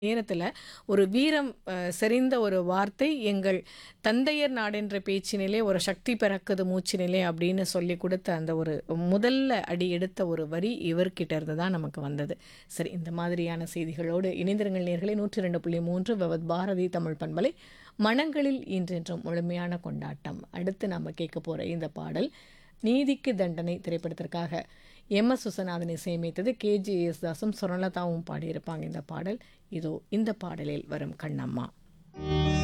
நேரத்துல ஒரு வீரம் அ செறிந்த ஒரு வார்த்தை, எங்கள் தந்தையர் நாடென்ற பேச்சினிலே ஒரு சக்தி பிறக்குது மூச்சினிலே அப்படின்னு சொல்லிக் குடுத்த அந்த ஒரு முதல்ல அடி எடுத்த ஒரு வரி இவர்கிட்ட இருந்து தான் நமக்கு வந்தது. சரி இந்த மாதிரியான செய்திகளோடு இணைந்திருங்கள் நேயர்களே 102.3 விவத் பாரதி தமிழ் பண்பலை. மனங்களில் இன்றென்றும் முழுமையான கொண்டாட்டம். அடுத்து நாம கேட்கப் போற இந்த பாடல், நீதிக்கு தண்டனை திரைப்படத்திற்காக எம்.எஸ். விஸ்வநாதன் இசையமைத்தது. கே.ஜே. யேசுதாசும், சுரலதாவும் பாடியிருப்பாங்க இந்த பாடல். இதோ இந்த பாடலில் வரும் கண்ணம்மா.